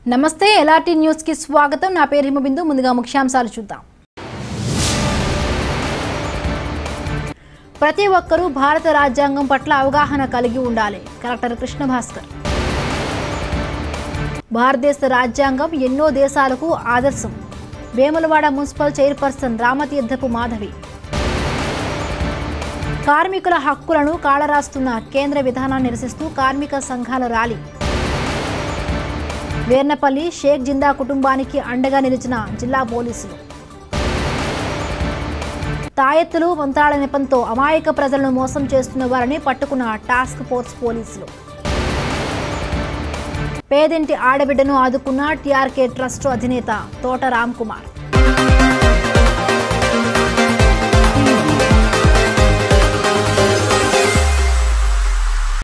నమస్తే LRT news కి స్వాగతం నా పేరు హిమబిందు ముందుగా ముఖ్యాంశాలు చూద్దాం ప్రతి ఒక్కరూ భారత రాజ్యాంగం పట్ల అవగాహన కలిగి ఉండాలి కలెక్టర్ కృష్ణ భాస్కర్ భారతదేశ రాజ్యాంగం ఎన్నో దేశాలకు ఆదర్శం వేములవాడ మున్సిపల్ చైర్పర్సన్ రామతీర్థపు మాధవి కార్మికుల హక్కులను కాళరాస్తున్న కేంద్ర విధానాన్ని నిరసిస్తూ కార్మిక సంఘాల ర్యాలీ వేర్నపల్లి షేక్ జిందా కుటుంబానికి అండగా నిలిచిన జిల్లా పోలీసులు తాయెత్తులు మంత్రాల నెపంతో అమాయక ప్రజలను మోసం చేస్తున్న వారిని పట్టుకున్న టాస్క్ ఫోర్స్ పోలీసులు పేదింటి ఆడబిడ్డను ఆదుకున్న టీఆర్కే ట్రస్ట్ అధినేత తోట రామ్ కుమార్